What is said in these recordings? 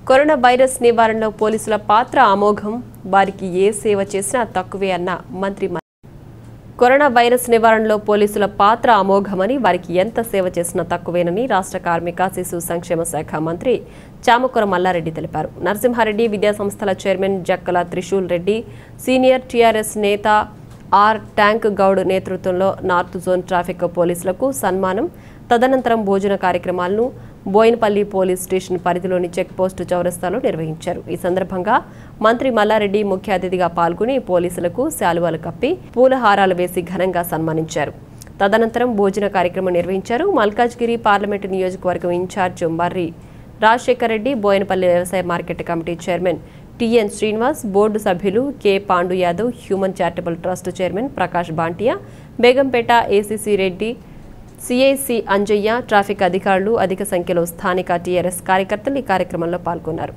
corona virus నివారణలో పోలీసుల పాత్ర అమోఘం వారికి ఏ సేవ చేసినా తక్కువే అన్న మంత్రి మ- కరోనా వైరస్ నివారణలో పోలీసుల పాత్ర అమోఘమని వారికి ఎంత సేవ చేసినా తక్కువేనని రాష్ట్ర కార్మిక శిశు సంక్షేమ శాఖ మంత్రి చామకూర మల్లారెడ్డి తెలిపారు నరసింహారెడ్డి విద్యా సంస్థల chairman Jakkala Trishul Reddy senior TRS నేత ఆర్ ట్యాంక్ గౌడ్ నేతృత్వంలో నార్త్ జోన్ ట్రాఫిక్ పోలీసులకు సన్మానం తదనంతరం భోజన కార్యక్రమాలను బోయినపల్లి పోలీస్ స్టేషన్ పరిధిలోని చెక్ పోస్టు చౌరస్తాలో నిర్వహించారు ఈ సందర్భంగా మంత్రి మల్లారెడ్డి ముఖ్య అతిథిగా పాల్గొని పోలీసులకు శాలువాలు కప్పి పూలహారాలు వేసి ఘనంగా సన్మానించారు తదనంతరం భోజన కార్యక్రమం నిర్వహించారు మల్కాజ్గిరి పార్లమెంటు నియోజకవర్గం ఇన్ఛార్జ్ మర్రి రాజశేఖర్ రెడ్డి బోయనపల్లి వ్యవసాయ market committee chairman TN Srinivas board సభ్యులు K Pandu Yadav human charitable trust chairman Prakash Bantia Begumpet ACC Reddy CIC Anjaiah traffic అధికారులు అధిక సంఖ్యలో స్థానిక టీఆర్ఎస్ కార్యకర్తలు ఈ కార్యక్రమంలో పాల్గొన్నారు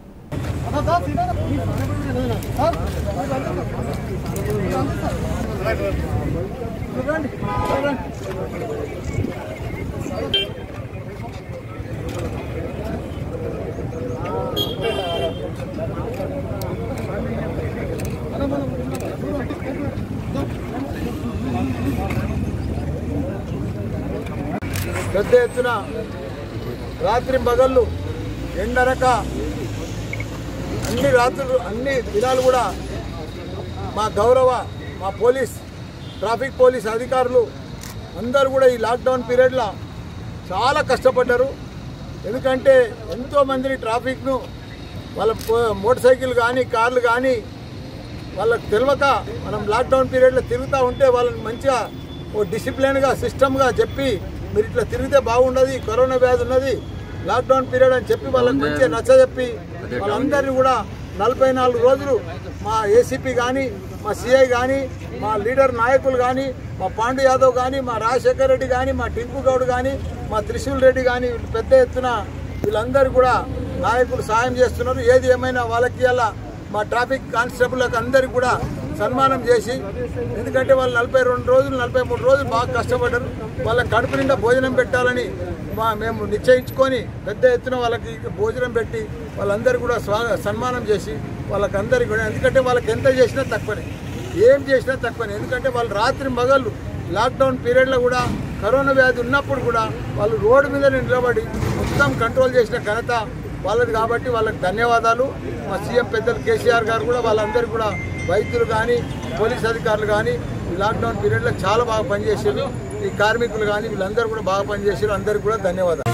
పెద్ద ఎత్తున రాత్రి పగళ్ళు ఎండనక అన్ని రాత్రులు అన్ని దినాలు కూడా మా గౌరవ మా పోలీస్ ట్రాఫిక్ పోలీస్ అధికారులు అందరూ కూడా ఈ లాక్డౌన్ పీరియడ్లో చాలా కష్టపడ్డారు ఎందుకంటే ఎంతోమందిని ట్రాఫిక్ను వాళ్ళ పో- మోటార్ సైకిల్ కానీ కార్లు కానీ వాళ్ళకి తెలియక మనం లాక్డౌన్ పీరియడ్లో తిరుగుతూ ఉంటే వాళ్ళని మంచిగా ఓ డిసిప్లిన్గా సిస్టమ్గా చెప్పి మీరు ఇట్లా తిరిగితే బాగుండదు ఈ కరోనా వ్యాధి ఉన్నది లాక్డౌన్ పీరియడ్ అని చెప్పి వాళ్ళకి మంచిగా నచ్చజెప్పి వాళ్ళందరినీ కూడా నలభై నాలుగు రోజులు మా ఏసీపీ కానీ మా సిఐ కానీ మా లీడర్ నాయకులు కానీ మా పాండు యాదవ్ కానీ మా రాజశేఖర్ రెడ్డి కానీ మా టింకు గౌడ్ కానీ మా త్రిశూల్ రెడ్డి కానీ వీళ్ళు పెద్ద ఎత్తున వీళ్ళందరూ కూడా నాయకులు సాయం చేస్తున్నారు ఏది ఏమైనా వాళ్ళకి అలా మా ట్రాఫిక్ కానిస్టేబుల్కి అందరికి కూడా సన్మానం చేసి ఎందుకంటే వాళ్ళు నలభై రెండు రోజులు నలభై మూడు రోజులు బాగా కష్టపడ్డారు వాళ్ళ కడుపు నిండా భోజనం పెట్టాలని మా మేము నిశ్చయించుకొని పెద్ద ఎత్తున వాళ్ళకి భోజనం పెట్టి వాళ్ళందరూ కూడా స్వా సన్మానం చేసి వాళ్ళకి అందరికి కూడా ఎందుకంటే వాళ్ళకి ఎంత చేసినా తక్కువనే ఏం చేసినా తక్కువనే ఎందుకంటే వాళ్ళు రాత్రి మగళ్ళు లాక్డౌన్ పీరియడ్లో కూడా కరోనా వ్యాధి ఉన్నప్పుడు కూడా వాళ్ళు రోడ్డు మీద నిలబడి మొత్తం కంట్రోల్ చేసిన ఘనత వాళ్ళది కాబట్టి వాళ్ళకి ధన్యవాదాలు మా సీఎం పెద్దలు కేసీఆర్ గారు కూడా వాళ్ళందరూ కూడా వైద్యులు కానీ పోలీస్ అధికారులు కానీ ఈ లాక్డౌన్ పీరియడ్లో చాలా బాగా పనిచేసారు ఈ కార్మికులు కానీ వీళ్ళందరూ కూడా బాగా పనిచేసారు అందరికీ కూడా ధన్యవాదాలు